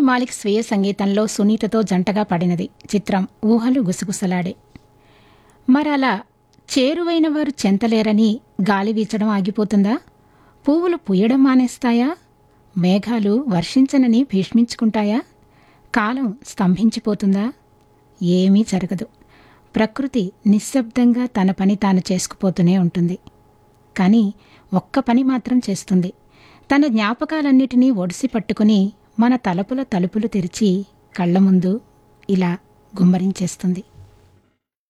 మాలిక్ స్వీయ సంగీతంలో సునీతతో జంటగా పడినది చిత్రం ఊహలు గుసగుసలాడే మరలా చేరువైన వారు చెంతలేరని గాలి వీచడం ఆగిపోతుందా పువ్వులు పూయడం మానేస్తాయా మేఘాలు వర్షించనని భీష్మించుకుంటాయా కాలం స్తంభించిపోతుందా ఏమీ జరగదు ప్రకృతి నిశ్శబ్దంగా తన పని తాను చేసుకుపోతూనే ఉంటుంది కానీ ఒక్క పని మాత్రం చేస్తుంది తన జ్ఞాపకాలన్నిటినీ ఒడిసి పట్టుకుని మన తలపుల తలుపులు తెరిచి కళ్ళ ముందు ఇలా గుమ్మరించేస్తుంది